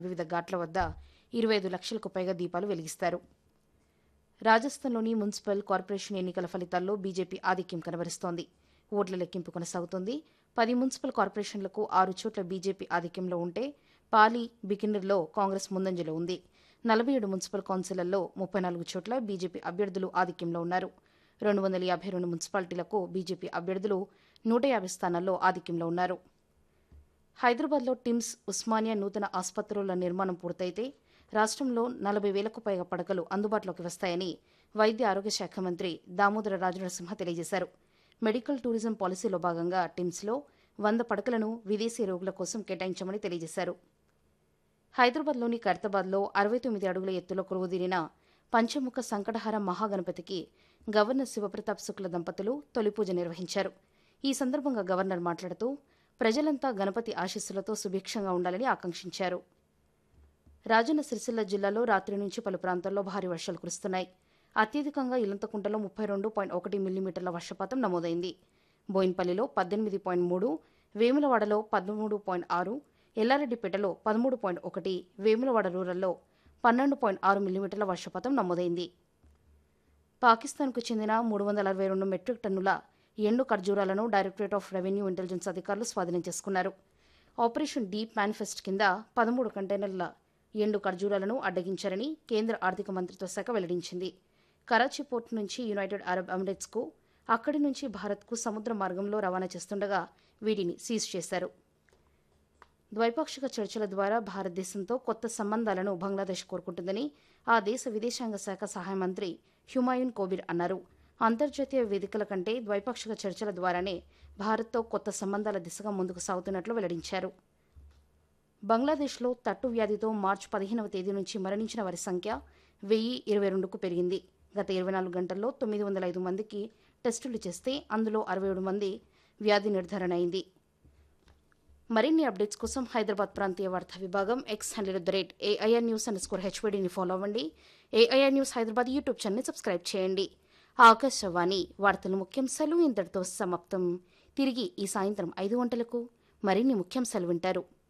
వివిధ ఘాట్ల వద్ద ఇరవై ఐదు లక్షలకు పైగా దీపాలు వెలిగిస్తారు రాజస్థాన్లోని మున్సిపల్ కార్పొరేషన్ ఎన్నికల ఫలితాల్లో బీజేపీ ఆధిక్యం కనబరుస్తోంది ఓట్ల లెక్కింపు కొనసాగుతోంది పది మున్సిపల్ కార్పొరేషన్లకు ఆరు చోట్ల బీజేపీ ఆధిక్యంలో ఉంటే పాలి బికినర్లో కాంగ్రెస్ ముందంజలో ఉంది నలభై ఏడు మున్సిపల్ కౌన్సిళ్లలో ముప్పై నాలుగు చోట్ల బీజేపీ అభ్యర్థులు ఆధిక్యంలో ఉన్నారు రెండు వందల యాభై రెండు మున్సిపాలిటీలకు బీజేపీ అభ్యర్థులు నూట యాభై స్థానాల్లో ఆధిక్యంలో ఉన్నారు హైదరాబాద్లో టిమ్స్ ఉస్మానియా నూతన ఆసుపత్రుల నిర్మాణం పూర్తయితే రాష్ట్రంలో నలభై వేలకు పైగా పడకలు అందుబాటులోకి వస్తాయని వైద్య ఆరోగ్య శాఖ మంత్రి దామోదర రాజనరసింహ తెలియజేశారు మెడికల్ టూరిజం పాలసీలో భాగంగా టిమ్స్లో వంద పడకలను విదేశీ రోగుల కోసం కేటాయించామని తెలియజేశారు హైదరాబాద్లోని ఖైరతాబాద్లో అరవై తొమ్మిది అడుగుల ఎత్తులో కొలువుదీరిన పంచముఖ సంకటహార మహాగణపతికి గవర్నర్ శివప్రతాప్ శుక్ల దంపతులు తొలి పూజ నిర్వహించారు ఈ సందర్భంగా గవర్నర్ మాట్లాడుతూ ప్రజలంతా గణపతి ఆశీస్సులతో సుభిక్షంగా ఉండాలని ఆకాంక్షించారు రాజన్న సిరిసిల్ల జిల్లాలో రాత్రి నుంచి పలు ప్రాంతాల్లో భారీ వర్షాలు కురుస్తున్నాయి అత్యధికంగా ఇలంతకుంటలో ముప్పై రెండు పాయింట్ ఒకటి మిల్లీమీటర్ల వర్షపాతం నమోదైంది బోయిన్పల్లిలో పద్దెనిమిది పాయింట్ మూడు వేములవాడలో పదమూడు పాయింట్ ఆరు ఎల్లారెడ్డిపేటలో పదమూడు పాయింట్ ఒకటి వేములవాడ రూరల్లో పన్నెండు పాయింట్ ఆరు మిల్లీమీటర్ల వర్షపాతం నమోదైంది పాకిస్తాన్కు చెందిన మూడు వందల అరవై రెండు మెట్రిక్ టన్నుల ఎండు ఖర్జూరాలను డైరెక్టరేట్ ఆఫ్ రెవెన్యూ ఇంటెలిజెన్స్ అధికారులు స్వాధీనం చేసుకున్నారు ఆపరేషన్ డీప్ మేనిఫెస్ట్ కింద పదమూడు కంటైనర్ల ఎండు ఖర్జూరాలను అడ్డగించారని కేంద్ర ఆర్థిక మంత్రిత్వ శాఖ వెల్లడించింది కరాచీ పోర్ట్ నుంచి యునైటెడ్ అరబ్ ఎమిరేట్స్కు అక్కడి నుంచి భారత్కు సముద్ర మార్గంలో రవాణా చేస్తుండగా వీటిని సీజ్ చేశారు ద్వైపాక్షిక చర్చల ద్వారా భారతదేశంతో కొత్త సంబంధాలను బంగ్లాదేశ్ కోరుకుంటుందని ఆ దేశ విదేశాంగ శాఖ సహాయ మంత్రి హ్యుమాయున్ కోబిర్ అన్నారు అంతర్జాతీయ వేదికల కంటే ద్వైపాక్షిక చర్చల ద్వారానే భారత్తో కొత్త సంబంధాల దిశగా ముందుకు సాగుతున్నట్లు వెల్లడించారు బంగ్లాదేశ్లో తట్టు వ్యాధితో మార్చి పదిహేనవ తేదీ నుంచి మరణించిన వారి సంఖ్య వెయ్యి ఇరవై రెండుకు పెరిగింది గత ఇరవై నాలుగు గంటల్లో తొమ్మిది వందల ఐదు మందికి టెస్టులు చేస్తే అందులో అరవై ఏడు మంది వ్యాధి నిర్ధారణ అయింది మరిన్ని అప్డేట్స్ కోసం హైదరాబాద్ ప్రాంతీయ వార్తా విభాగం X hundred at the rate AIR news underscore హెచ్వీడీని ఫాలో అవ్వండి ఏఐఆర్ న్యూస్ హైదరాబాద్ యూట్యూబ్ ఛానల్ని సబ్స్క్రైబ్ చేయండి ఆకాశవాణి వార్తల ముఖ్యాంశాలు ఇంతటితో సమాప్తం తిరిగి ఈ సాయంత్రం ఐదు గంటలకు మరిన్ని ముఖ్యాంశాలు వింటారు